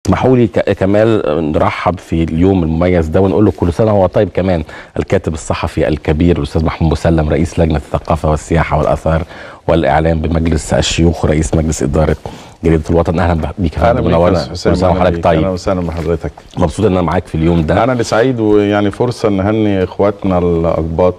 اسمحوا لي ك- كمال نرحب في اليوم المميز ده ونقول له كل سنه وهو طيب كمان الكاتب الصحفي الكبير الاستاذ محمود مسلم رئيس لجنه الثقافه والسياحه والاثار والاعلام بمجلس الشيوخ ورئيس مجلس اداره جريده الوطن اهلا بيك يا فندم منورنا كل سنه وحضرتك اهلا طيب وسهلا بحضرتك مبسوط ان انا معاك في اليوم ده انا اللي سعيد ويعني فرصه نهني اخواتنا الاقباط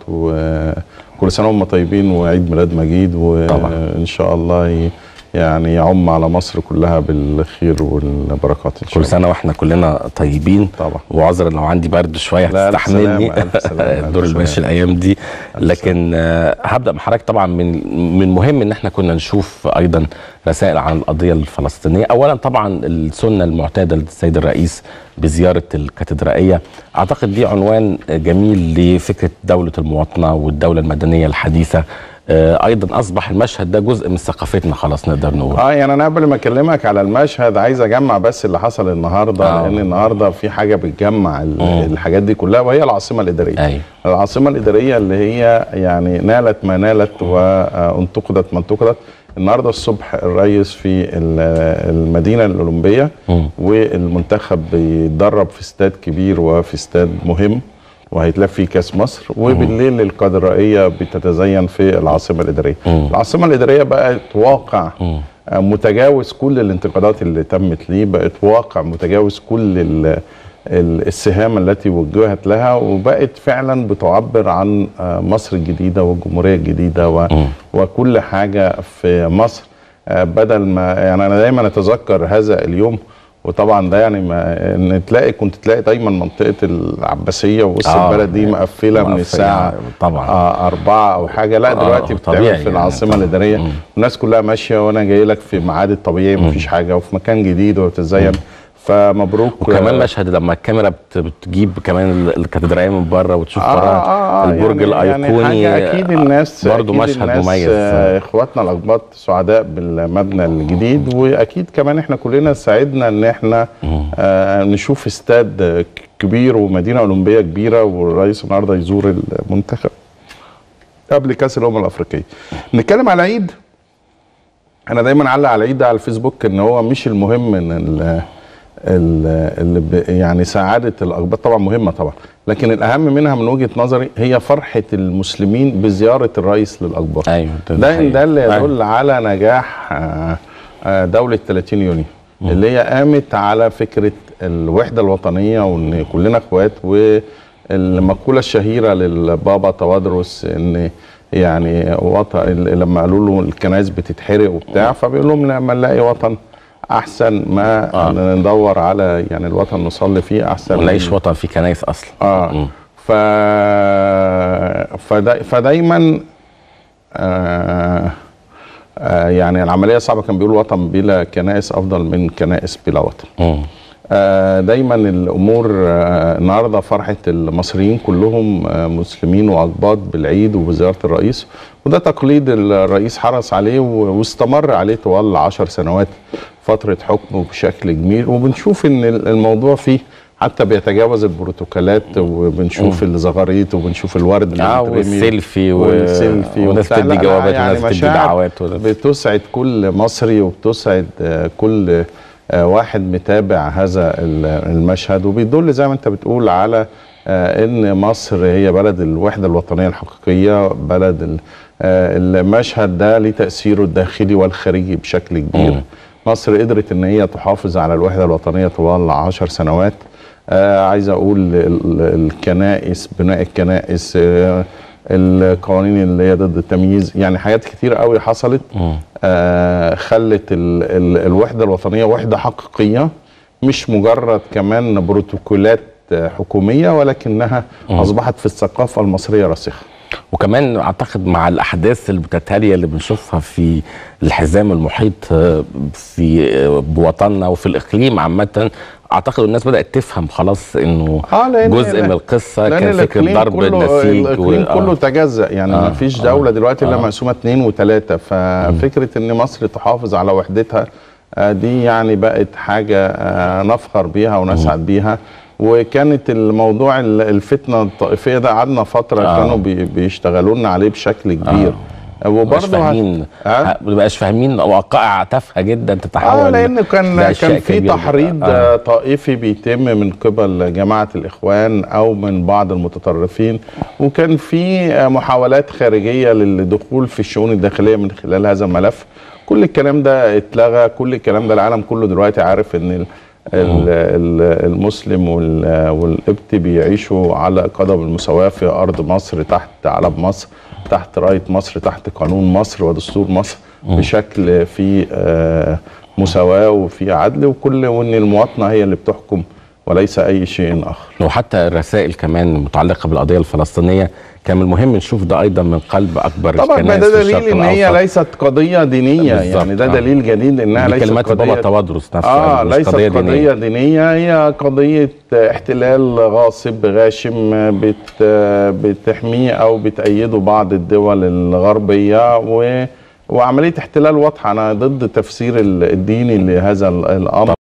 وكل سنه وهم طيبين وعيد ميلاد مجيد طبعا. وان شاء الله ي- يعني يعم على مصر كلها بالخير والبركات ان شاء كل الله سنه واحنا كلنا طيبين طبعا. وعذرا لو عندي برد شويه لا، ألف هتستحملني سلامة، ألف سلامة، ألف الدور سلامة. الماشي الايام دي لكن آه، هبدا مع حضرتك طبعا من من مهم ان احنا كنا نشوف ايضا رسائل عن القضيه الفلسطينيه اولا طبعا السنه المعتاده للسيد الرئيس بزياره الكاتدرائيه اعتقد دي عنوان جميل لفكره دوله المواطنه والدوله المدنيه الحديثه آه، ايضا اصبح المشهد ده جزء من ثقافتنا خلاص نقدر نقول اه يعني انا قبل ما اكلمك على المشهد عايز اجمع بس اللي حصل النهارده آه. لان النهارده في حاجه بتجمع ال- الحاجات دي كلها وهي العاصمه الاداريه أيوة. العاصمه الاداريه اللي هي يعني نالت ما نالت وانتقدت ما انتقدت النهارده الصبح الرئيس في ال- المدينه الاولمبيه مم. والمنتخب بيتدرب في استاد كبير وفي استاد مهم وهيتلعب فيه كاس مصر وبالليل القادرائيه بتتزين في العاصمه الاداريه مم. العاصمه الاداريه بقت واقع مم. آه، متجاوز كل الانتقادات اللي تمت ليه بقت واقع متجاوز كل ال- ال- السهام التي وجهت لها وبقت فعلا بتعبر عن آه، مصر الجديده والجمهوريه الجديده و- مم. وكل حاجه في مصر آه، بدل ما يعني انا دايما اتذكر هذا اليوم وطبعا ده يعني ما ان تلاقي كنت تلاقي دايما منطقه العباسيه ووسط آه، البلد دي مقفله من مقفلة، الساعه طبعا. آه أربعة أو حاجة لا آه، دلوقتي بتعمل طبيعي في يعني، العاصمة طبعا. الإدارية مم. الناس كلها ماشية وأنا جاي لك في ميعاد الطبيعي مفيش حاجة وفي مكان جديد وبتتزين فمبروك وكمان آه، مشهد لما الكاميرا بت- بتجيب كمان ال- الكاتدرائيه من بره وتشوف آه وراها آه آه البرج يعني الايقوني يعني حاجة أكيد الناس برضه أكيد مشهد الناس مميز آه إخواتنا الأقباط سعداء بالمبنى الجديد وأكيد كمان إحنا كلنا سعدنا إن إحنا آه نشوف استاد كبير ومدينة أولمبية كبيرة والرئيس النهارده يزور المنتخب قبل كاس الامم الافريقيه نتكلم على العيد انا دايما اعلق على العيد ده على الفيسبوك ان هو مش المهم ان ال ال- اللي ب- يعني سعاده الاقباط طبعا مهمه طبعا لكن الاهم منها من وجهه نظري هي فرحه المسلمين بزياره الرئيس للاقباط ايوه ده حقيقي. ده اللي أيوة. يدل على نجاح آه، آه، دولة 30 يونيو اللي هي قامت على فكرة الوحدة الوطنية وان كلنا اخوات والمقولة الشهيرة للبابا توادرس ان يعني وطن لما قالوا له الكنائس بتتحرق وبتاع فبيقول لهم لما نلاقي وطن احسن ما آه. ندور على يعني الوطن نصلي فيه احسن ما من- نلاقيش وطن فيه كنايس اصلا اه مم. ف فدا... فدايما آه... آه يعني العمليه صعبه كان بيقول وطن بلا كنائس افضل من كنائس بلا وطن مم. آه دايما الامور آه النهارده فرحه المصريين كلهم آه مسلمين واقباط بالعيد وبزياره الرئيس وده تقليد الرئيس حرص عليه و- واستمر عليه طوال عشر سنوات فتره حكمه بشكل جميل وبنشوف ان الموضوع فيه حتى بيتجاوز البروتوكولات وبنشوف الزغاريت وبنشوف الورد اللي اه بيترمي والسيلفي و... والسيلفي وناس وبتاع. تدي لا، لا، جوابات يعني وناس تدي مشاعر دعوات وناس- بتسعد كل مصري وبتسعد آه، كل آه، واحد متابع هذا ال- المشهد وبيدل زي ما انت بتقول على آه، ان مصر هي بلد الوحده الوطنيه الحقيقيه بلد ال- آه، المشهد ده ليه تاثيره الداخلي والخارجي بشكل كبير مم. مصر قدرت ان هي تحافظ على الوحده الوطنيه طوال عشر سنوات آه عايز اقول ال- الكنائس بناء الكنائس آه القوانين اللي هي ضد التمييز يعني حاجات كتير قوي حصلت مم. آه خلت ال ال الوحده الوطنيه وحده حقيقيه مش مجرد كمان بروتوكولات آه، حكوميه ولكنها اصبحت في الثقافه المصريه راسخه وكمان اعتقد مع الاحداث المتتاليه اللي بنشوفها في الحزام المحيط آه، في آه، بوطننا وفي الاقليم عامه اعتقد الناس بدات تفهم خلاص انه آه، لأن- جزء من القصه لان كان فكره الإقليم ضرب كله النسيج الاقليم و- كله آه. تجزأ يعني آه، ما فيش آه، دوله دلوقتي الا آه. مقسومه اثنين وثلاثه ففكره ان مصر تحافظ على وحدتها آه، دي يعني بقت حاجه آه، نفخر بيها ونسعد بيها وكانت الموضوع ال- الفتنه الطائفيه ده قعدنا فتره آه. كانوا بي- بيشتغلوا لنا عليه بشكل كبير مبقاش وبرضه فاهمين ها؟ ما بقاش فاهمين وقائع تافهه جدا تتحول اه لان كان لأشياء كان في كبيرة تحريض جداً. آه. طائفي بيتم من قبل جماعه الاخوان او من بعض المتطرفين وكان في آه، محاولات خارجيه للدخول في الشؤون الداخليه من خلال هذا الملف كل الكلام ده اتلغى كل الكلام ده العالم كله دلوقتي عارف ان ال- ال- ال- المسلم وال- والقبطي بيعيشوا على قدم المساواة في أرض مصر تحت علم مصر تحت راية مصر تحت قانون مصر ودستور مصر بشكل في آه، مساواة وفي عدل وكل وإن المواطنة هي اللي بتحكم وليس أي شيء آخر وحتى الرسائل كمان المتعلقه بالقضيه الفلسطينيه كان من المهم نشوف ده ايضا من قلب اكبر طبعا ما الكنائس ده في دليل الشرق ان هي الأوسط. ليست قضيه دينيه بالظبط، يعني ده آه. دليل جديد انها دي ليست كلمات قضيه بابا توادرس نفسه اه مش ليست قضيه قضية, دينيه دينية هي قضية احتلال غاصب غاشم بت بتحميه أو بتأيده بعض الدول الغربية و وعملية احتلال واضحة أنا ضد تفسير الديني لهذا الأمر